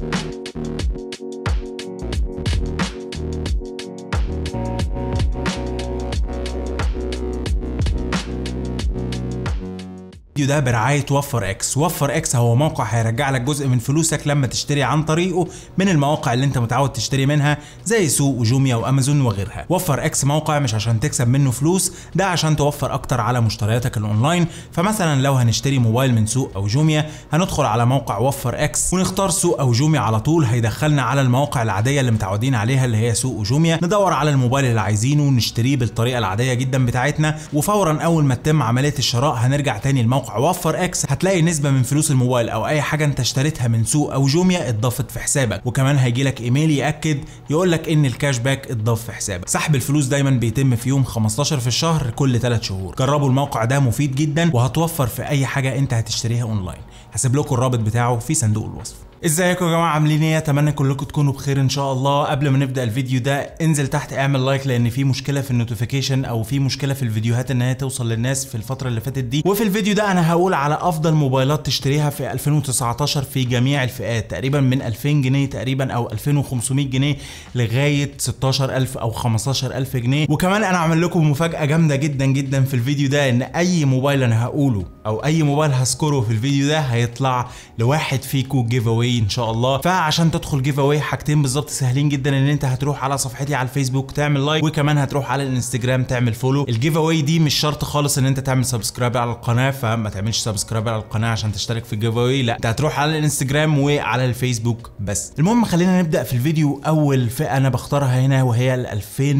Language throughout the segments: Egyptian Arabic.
الفيديو ده برعاية وفر اكس وفر اكس هو موقع هيرجع لك جزء من فلوسك لما تشتري عن طريقه من المواقع اللي انت متعود تشتري منها زي سوق وجوميا وامازون وغيرها وفر اكس موقع مش عشان تكسب منه فلوس ده عشان توفر اكتر على مشترياتك الاونلاين فمثلا لو هنشتري موبايل من سوق او جوميا هندخل على موقع وفر اكس ونختار سوق او جوميا على طول هيدخلنا على المواقع العادية اللي متعودين عليها اللي هي سوق وجوميا ندور على الموبايل اللي عايزينه ونشتريه بالطريقة العادية جدا بتاعتنا وفورا اول ما تتم عملية الشراء هنرجع تاني لموقع وفر اكس هتلاقي نسبة من فلوس الموبايل او اي حاجة انت اشتريتها من سوق او جوميا اتضافت في حسابك وكمان هيجي لك ايميل ياكد يقول لك ان الكاش باك اتضاف في حسابك سحب الفلوس دايما بيتم في يوم 15 في الشهر كل 3 شهور جربوا الموقع ده مفيد جدا وهتوفر في اي حاجة انت هتشتريها اونلاين هسيب لكم الرابط بتاعه في صندوق الوصف ازيكم يا جماعه عاملين ايه اتمنى كلكم تكونوا بخير ان شاء الله قبل ما نبدا الفيديو ده انزل تحت اعمل لايك لان في مشكله في النوتيفيكيشن او في مشكله في الفيديوهات ان هي توصل للناس في الفتره اللي فاتت دي وفي الفيديو ده انا هقول على افضل موبايلات تشتريها في 2019 في جميع الفئات تقريبا من 2000 جنيه تقريبا او 2500 جنيه لغايه 16000 او 15000 جنيه وكمان انا عامل لكم مفاجاه جامده جدا جدا في الفيديو ده ان اي موبايل انا هقوله او اي موبايل هذكره في الفيديو ده هيطلع لواحد فيكم جيف اواي ان شاء الله فعشان تدخل جيف اواي حاجتين بالظبط سهلين جدا ان انت هتروح على صفحتي على الفيسبوك تعمل لايك وكمان هتروح على الانستجرام تعمل فولو الجيف اواي دي مش شرط خالص ان انت تعمل سبسكرايب على القناه فما تعملش سبسكرايب على القناه عشان تشترك في الجيف اواي لا انت هتروح على الانستجرام وعلى الفيسبوك بس المهم خلينا نبدا في الفيديو اول فئه انا بختارها هنا وهي ال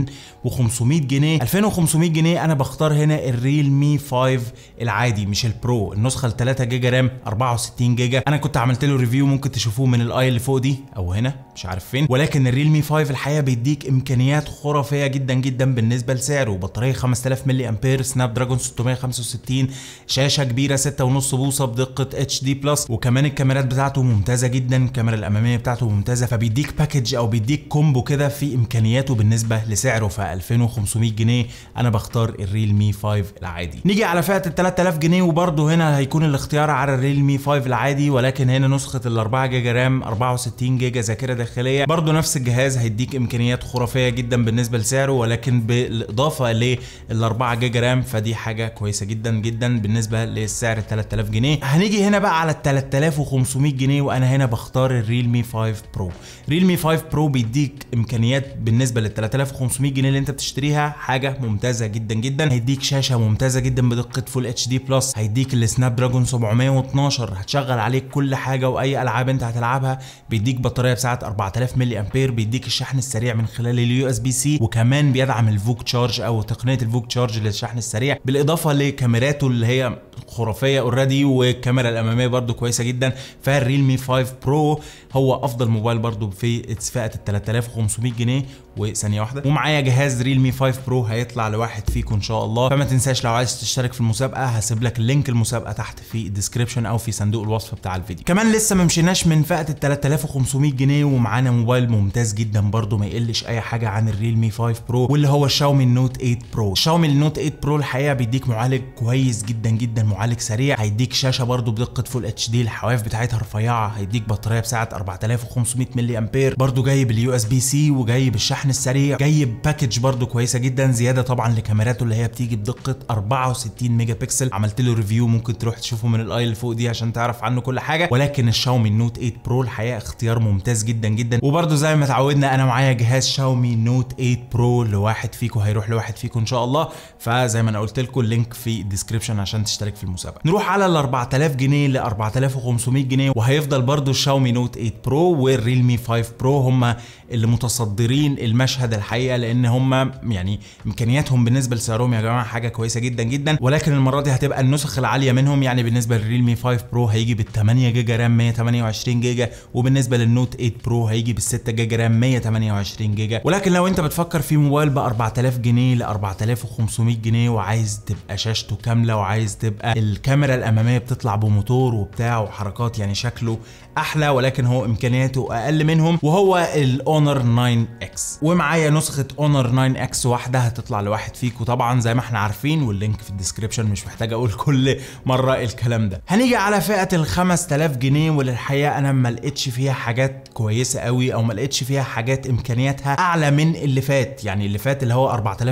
2500 جنيه 2500 جنيه انا بختار هنا الريلمي 5 العادي مش البرو النسخه ال 3 جيجا رام 64 جيجا انا كنت عملت له ريفيو ممكن تشوفوه من الاي اللي فوق دي او هنا مش عارف فين ولكن الريلمي 5 الحقيقه بيديك امكانيات خرافيه جدا جدا بالنسبه لسعره بطاريه 5000 ملي امبير سناب دراجون 665 شاشه كبيره 6.5 بوصه بدقه اتش دي بلس وكمان الكاميرات بتاعته ممتازه جدا الكاميرا الاماميه بتاعته ممتازه فبيديك باكج او بيديك كومبو كده في امكانياته بالنسبه لسعره ف 2500 جنيه انا بختار الريلمي 5 العادي نيجي على فئه ال 3000 جنيه وبرده هنا هيكون الاختيار على الريلمي 5 العادي ولكن هنا نسخه ال 4 جيجا رام 64 جيجا ذاكره داخليه برده نفس الجهاز هيديك امكانيات خرافيه جدا بالنسبه لسعره ولكن بالاضافه لل 4 جيجا رام فدي حاجه كويسه جدا جدا بالنسبه للسعر 3000 جنيه هنيجي هنا بقى على ال 3500 جنيه وانا هنا بختار الريلمي 5 برو ريلمي 5 برو بيديك امكانيات بالنسبه لل 3500 جنيه اللي انت بتشتريها حاجه ممتازه جدا جدا هيديك شاشه ممتازه جدا بدقه فول اتش دي بلس هيديك السناب دراجون 712 هتشغل عليك كل حاجه واي العاب انت هتلعبها بيديك بطاريه بسعه 4000 ملي امبير بيديك الشحن السريع من خلال اليو اس بي سي وكمان بيدعم الفوك تشارج او تقنيه الفوك تشارج للشحن السريع بالاضافه لكاميراته اللي هي خرافيه اوريدي والكاميرا الاماميه برده كويسه جدا فالريلمي 5 برو هو افضل موبايل برده في فئه ال 3500 جنيه وثانيه واحده ومعايا جهاز ريلمي 5 برو هيطلع لواحد فيكم ان شاء الله فما تنساش لو عايز تشترك في المسابقه هسيب لك لينك المسابقه تحت في الديسكربشن او في صندوق الوصف بتاع الفيديو كمان لسه ما مشيناش من فئه ال 3500 جنيه ومعانا موبايل ممتاز جدا برده ما يقلش اي حاجه عن الريلمي 5 برو واللي هو الشاومي النوت 8 برو الشاومي النوت 8 برو الحقيقه بيديك معالج كويس جدا جدا معالج سريع هيديك شاشه برده بدقه فول اتش دي الحواف بتاعتها رفيعه هيديك بطاريه بسعه 4500 ملي امبير برده جاي باليو اس بي سي وجاي بالشحن السريع جاي باكج برده كويسه جدا زياده طبعا لكاميراته اللي هي بتيجي بدقه 64 ميجا بكسل عملت له ريفيو ممكن تروح تشوفه من الاي اللي فوق دي عشان تعرف عنه كل حاجه ولكن الشاومي النوت 8 برو الحقيقه اختيار ممتاز جدا جدا وبرده زي ما اتعودنا انا معايا جهاز شاومي نوت 8 برو لواحد فيكم هيروح لواحد فيكم ان شاء الله فزي ما انا قلت لكم اللينك في الديسكربشن عشان تشترك في المسابقه نروح على ال 4000 جنيه ل 4500 جنيه وهيفضل برده الشاومي نوت 8 برو والريلمي 5 برو هم اللي متصدرين المشهد الحقيقه لان هم يعني امكانياتهم بالنسبه لسعرهم يا جماعه حاجه كويسه جدا جدا ولكن المره دي هتبقى النسخ العاليه منهم يعني بالنسبه للريلمي 5 برو هيجي بال 8 جيجا رام 128 جيجا وبالنسبه للنوت 8 برو هيجي بال 6 جيجا رام 128 جيجا ولكن لو انت بتفكر في موبايل ب 4000 جنيه ل 4500 جنيه وعايز تبقى شاشته كامله وعايز تبقى الكاميرا الاماميه بتطلع بموتور وبتاع وحركات يعني شكله احلى ولكن هو امكانياته اقل منهم وهو الاونر 9 اكس ومعايا نسخه اونر 9 اكس واحده هتطلع لواحد فيكم طبعا زي ما احنا عارفين واللينك في الديسكربشن مش محتاج اقول كل مره الكلام ده هنيجي على فئه ال 5000 جنيه والحقيقه انا ما لقيتش فيها حاجات كويسه قوي او ما لقيتش فيها حاجات امكانياتها اعلى من اللي فات يعني اللي فات اللي هو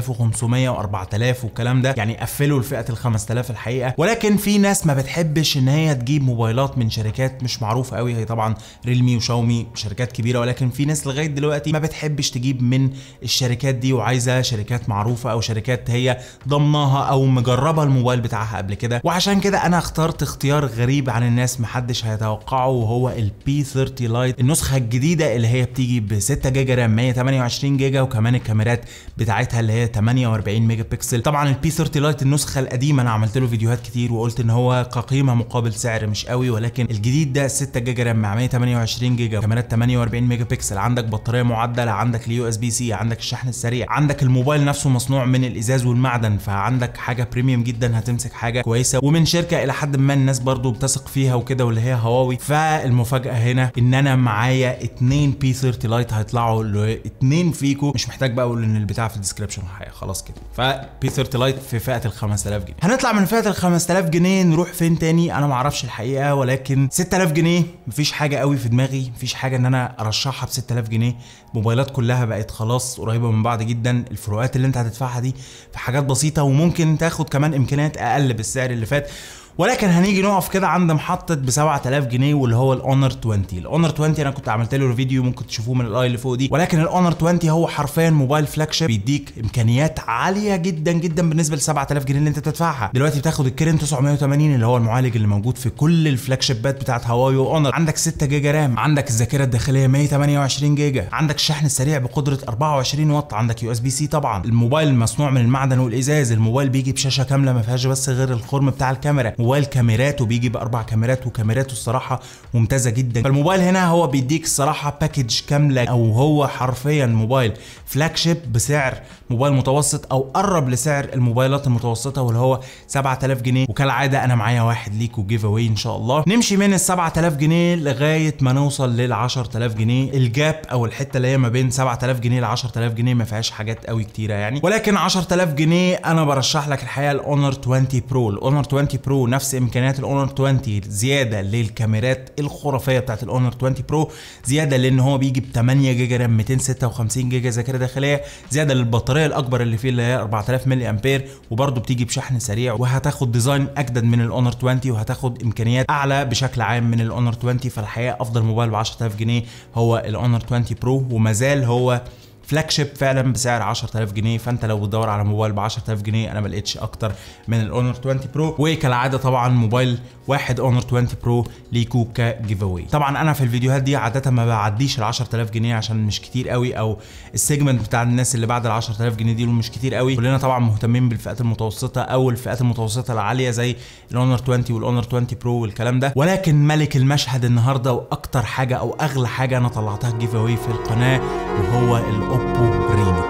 4500 و4000 والكلام ده يعني قفلوا الفئه ال 5000 الحقيقه ولكن في ناس ما بتحبش ان هي تجيب موبايلات من شركات مش معروفه قوي هي طبعا ريلمي وشاومي شركات كبيره ولكن في ناس لغايه دلوقتي ما بتحبش تجيب من الشركات دي وعايزه شركات معروفه او شركات هي ضمناها او مجربه الموبايل بتاعها قبل كده وعشان كده انا اخترت اختيار غريب عن الناس محدش هيتوقعه وهو البي 30 لايت النسخه الجديده اللي هي بتيجي ب 6 جيجا رام 128 جيجا وكمان الكاميرات بتاعتها اللي هي 48 ميجا بكسل طبعا البي 30 لايت النسخه القديمه انا عملت له فيديوهات كتير وقلت ان هو كقيمه مقابل سعر مش قوي ولكن الجديد ده 6 جيجا رام مع 128 جيجا كاميرات 48 ميجا بكسل عندك بطاريه معدله عندك اليو اس بي سي عندك الشحن السريع عندك الموبايل نفسه مصنوع من الازاز والمعدن فعندك حاجه بريميوم جدا هتمسك حاجه كويسه ومن شركه الى حد ما الناس برضو بتثق فيها وكده واللي هي هواوي فالمفاجاه هنا ان انا معايا اتنين بي 30 لايت هيطلعوا لاتنين فيكو مش محتاج بقى اقول ان البتاع في الديسكربشن الحقيقه خلاص كده فبي 30 لايت في فئه ال 5000 جنيه هنطلع من فئه ال 5000 جنيه نروح فين تاني انا ما اعرفش الحقيقه ولكن 6000 جنيه مفيش حاجه قوي في دماغي مفيش حاجه ان انا ارشحها ب 6000 جنيه الموبايلات كلها بقت خلاص قريبه من بعض جدا الفروقات اللي انت هتدفعها دي في حاجات بسيطه وممكن تاخد كمان امكانيات اقل بالسعر اللي فات ولكن هنيجي نقف كده عند محطة ب 7000 جنيه واللي هو الاونر 20 الاونر 20 انا كنت عملت له فيديو ممكن تشوفوه من الاي اللي فوق دي ولكن الاونر 20 هو حرفيا موبايل فلاج شيب بيديك امكانيات عالية جدا جدا بالنسبة ل 7000 جنيه اللي انت بتدفعها دلوقتي بتاخد الكيرن 980 اللي هو المعالج اللي موجود في كل الفلاج شيبات بتاعت هواوي واونر عندك 6 جيجا رام عندك الذاكرة الداخلية 128 جيجا عندك الشحن السريع بقدرة 24 واط عندك يو اس بي سي طبعا الموبايل مصنوع من المعدن والازاز الموبايل بيجي بشاشة كاملة ما فيهاش بس غير الخرم بتاع الكاميرا موبايل كاميراته بيجي باربع كاميرات وكاميراته الصراحه ممتازه جدا فالموبايل هنا هو بيديك الصراحه باكج كامله او هو حرفيا موبايل فلاج شيب بسعر موبايل متوسط او قرب لسعر الموبايلات المتوسطه واللي هو 7000 جنيه وكالعاده انا معايا واحد ليكوا جيف اواي ان شاء الله نمشي من ال 7000 جنيه لغايه ما نوصل لل 10000 جنيه الجاب او الحته اللي هي ما بين 7000 جنيه ل 10000 جنيه ما فيهاش حاجات قوي كتيره يعني ولكن 10000 جنيه انا برشح لك الحقيقه الاونر 20 برو الاونر 20 برو نفس امكانيات الاونر 20 زياده للكاميرات الخرافيه بتاعت الاونر 20 برو زياده لان هو بيجي ب 8 جيجا رام 256 جيجا ذاكره داخليه زياده للبطاريه الاكبر اللي فيه اللي هي 4000 ملي امبير وبرده بتيجي بشحن سريع وهتاخد ديزاين اجدد من الاونر 20 وهتاخد امكانيات اعلى بشكل عام من الاونر 20 فالحقيقه افضل موبايل ب 10000 جنيه هو الاونر 20 برو ومازال هو فلاج شيب فعلا بسعر 10000 جنيه فانت لو بتدور على موبايل ب 10000 جنيه انا ما لقيتش اكتر من الاونر 20 برو وكالعاده طبعا موبايل واحد اونر 20 برو ليكو كجيف اواي طبعا انا في الفيديوهات دي عاده ما بعديش ال 10000 جنيه عشان مش كتير قوي او السيجمنت بتاع الناس اللي بعد ال 10000 جنيه دي مش كتير قوي كلنا طبعا مهتمين بالفئات المتوسطه او الفئات المتوسطه العاليه زي الاونر 20 والاونر 20 برو والكلام ده ولكن ملك المشهد النهارده واكتر حاجه او اغلى حاجه انا طلعتها جيف اواي في القناه وهو الاوبو رينو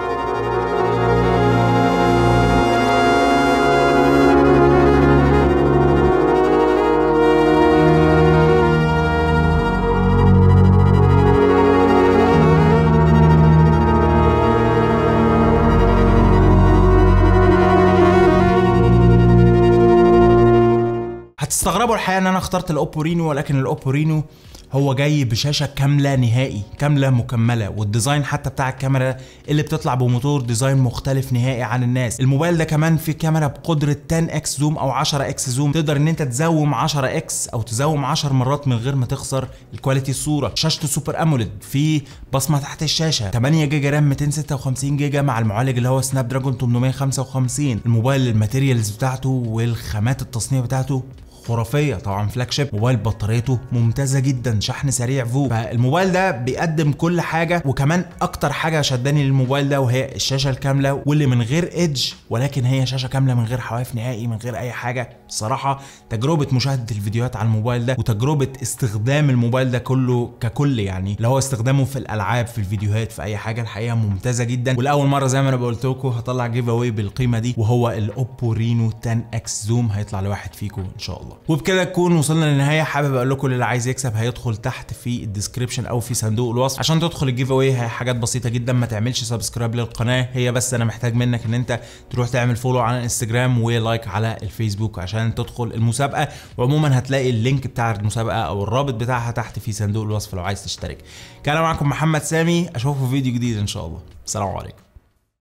هتستغربوا الحقيقه ان انا اخترت الاوبو رينو ولكن الاوبو رينو هو جاي بشاشه كامله نهائي كامله مكمله والديزاين حتى بتاع الكاميرا اللي بتطلع بموتور ديزاين مختلف نهائي عن الناس الموبايل ده كمان في كاميرا بقدره 10 اكس زوم او 10 اكس زوم تقدر ان انت تزوم 10 اكس او تزوم 10 مرات من غير ما تخسر الكواليتي الصوره شاشته سوبر اموليد في بصمه تحت الشاشه 8 جيجا رام 256 جيجا مع المعالج اللي هو سناب دراجون 855 الموبايل الماتيريالز بتاعته والخامات التصنيع بتاعته خرافيه طبعا فلاج شيب موبايل بطاريته ممتازه جدا شحن سريع فو فالموبايل ده بيقدم كل حاجه وكمان اكتر حاجه شداني للموبايل ده وهي الشاشه الكامله واللي من غير ايدج ولكن هي شاشه كامله من غير حواف نهائي من غير اي حاجه الصراحه تجربه مشاهده الفيديوهات على الموبايل ده وتجربه استخدام الموبايل ده كله ككل يعني اللي هو استخدامه في الالعاب في الفيديوهات في اي حاجه الحقيقه ممتازه جدا ولاول مره زي ما انا قلت لكم هطلع جيف اواي بالقيمه دي وهو الاوبو رينو 10 اكس زوم هيطلع لواحد فيكم ان شاء الله الله وبكده نكون وصلنا للنهايه حابب اقول لكم اللي عايز يكسب هيدخل تحت في الديسكربشن او في صندوق الوصف عشان تدخل الجيف اواي هي حاجات بسيطه جدا ما تعملش سبسكرايب للقناه هي بس انا محتاج منك ان انت تروح تعمل فولو على الانستجرام ولايك على الفيسبوك عشان تدخل المسابقه وعموما هتلاقي اللينك بتاع المسابقه او الرابط بتاعها تحت في صندوق الوصف لو عايز تشترك كان معكم محمد سامي اشوفكم في فيديو جديد ان شاء الله السلام عليكم